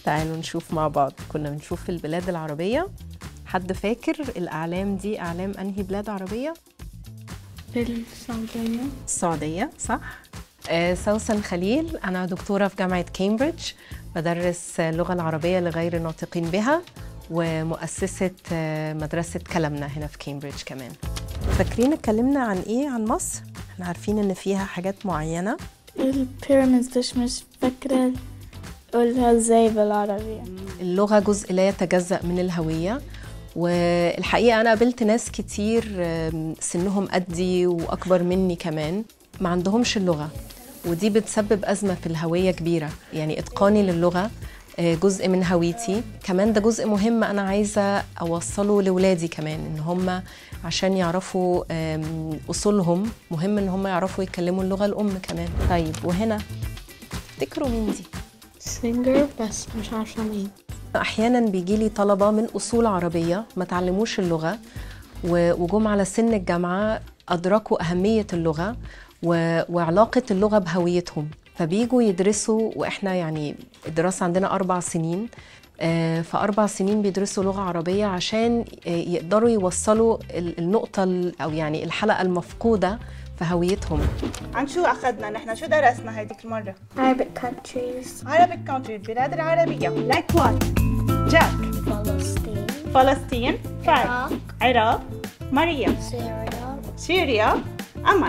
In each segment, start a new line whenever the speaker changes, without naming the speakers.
تعالوا نشوف مع بعض كنا بنشوف في البلاد العربية حد فاكر الأعلام دي أعلام أنهي بلاد عربية؟
في السعودية
السعودية صح؟ آه، سوسن خليل أنا دكتورة في جامعة كامبريدج بدرس اللغة العربية لغير الناطقين بها ومؤسسة آه، مدرسة كلامنا هنا في كامبريدج كمان فاكرين اتكلمنا عن إيه عن مصر؟ احنا عارفين إن فيها حاجات معينة
البيراميدز ديش مش فاكرة قولها ازاي بالعربية
اللغة جزء لا يتجزأ من الهوية والحقيقة أنا قابلت ناس كتير آم، سنهم قدي وأكبر مني كمان ما عندهمش اللغة ودي بتسبب أزمة في الهوية كبيرة يعني إتقاني للغة آه، جزء من هويتي كمان ده جزء مهم أنا عايزة أوصله لولادي كمان إن هم عشان يعرفوا آم، أصولهم مهم إن هم يعرفوا يتكلموا اللغة الأم كمان طيب وهنا تفتكروا مين دي؟
سينجر بس مش عارفة مين
احيانا بيجي لي طلبه من اصول عربيه ما تعلموش اللغه و- وجم على سن الجامعه ادركوا اهميه اللغه و- وعلاقه اللغه بهويتهم فبيجوا يدرسوا واحنا يعني الدراسه عندنا اربع سنين آه، فاربع سنين بيدرسوا لغه عربيه عشان آه، يقدروا يوصلوا ال- النقطه ال- او يعني الحلقه المفقوده في هويتهم
عن شو أخذنا نحن شو درسنا هيديك المرة؟
Arabic countries
Arabic country البلاد العربية like what؟ جاك
فلسطين
فلسطين فايف
عراق
عراق مريم
سوريا
سوريا أمل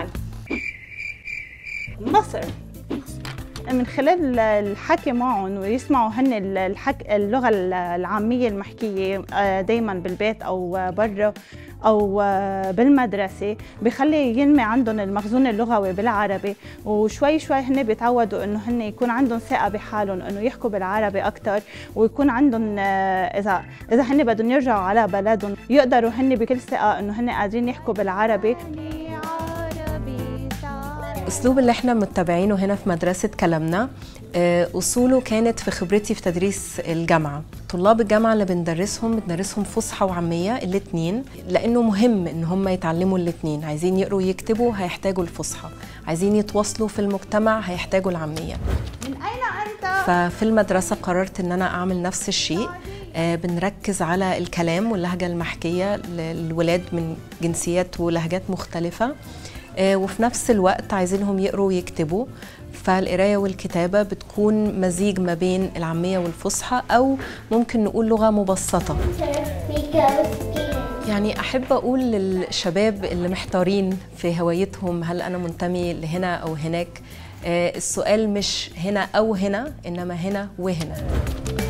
مصر من خلال الحكي معهم ويسمعوا هن الحك... اللغة العامية المحكية دايما بالبيت أو برا أو بالمدرسة بخلي ينمي عندهم المخزون اللغوي بالعربي وشوي شوي هن بيتعودوا إنه هن يكون عندهم ثقة بحالهم إنه يحكوا بالعربي أكتر ويكون عندهم إذا إذا هن بدهم يرجعوا على بلدهم يقدروا هن بكل ثقة إنه هن قادرين يحكوا بالعربي
الاسلوب اللي احنا متبعينه هنا في مدرسه كلامنا آه، اصوله كانت في خبرتي في تدريس الجامعه طلاب الجامعه اللي بندرسهم بندرسهم فصحى وعاميه الاثنين لانه مهم ان هم يتعلموا الاثنين عايزين يقروا ويكتبوا هيحتاجوا الفصحى عايزين يتواصلوا في المجتمع هيحتاجوا العاميه
من أين أنت؟
ففي المدرسة قررت إن أنا أعمل نفس الشيء آه، بنركز على الكلام واللهجة المحكية للولاد من جنسيات ولهجات مختلفة آه، وفي نفس الوقت عايزينهم يقروا ويكتبوا فالقراية والكتابة بتكون مزيج ما بين العامية والفصحى أو ممكن نقول لغة مبسطة يعني أحب أقول للشباب اللي محتارين في هوايتهم هل أنا منتمي لهنا أو هناك آه، السؤال مش هنا أو هنا إنما هنا وهنا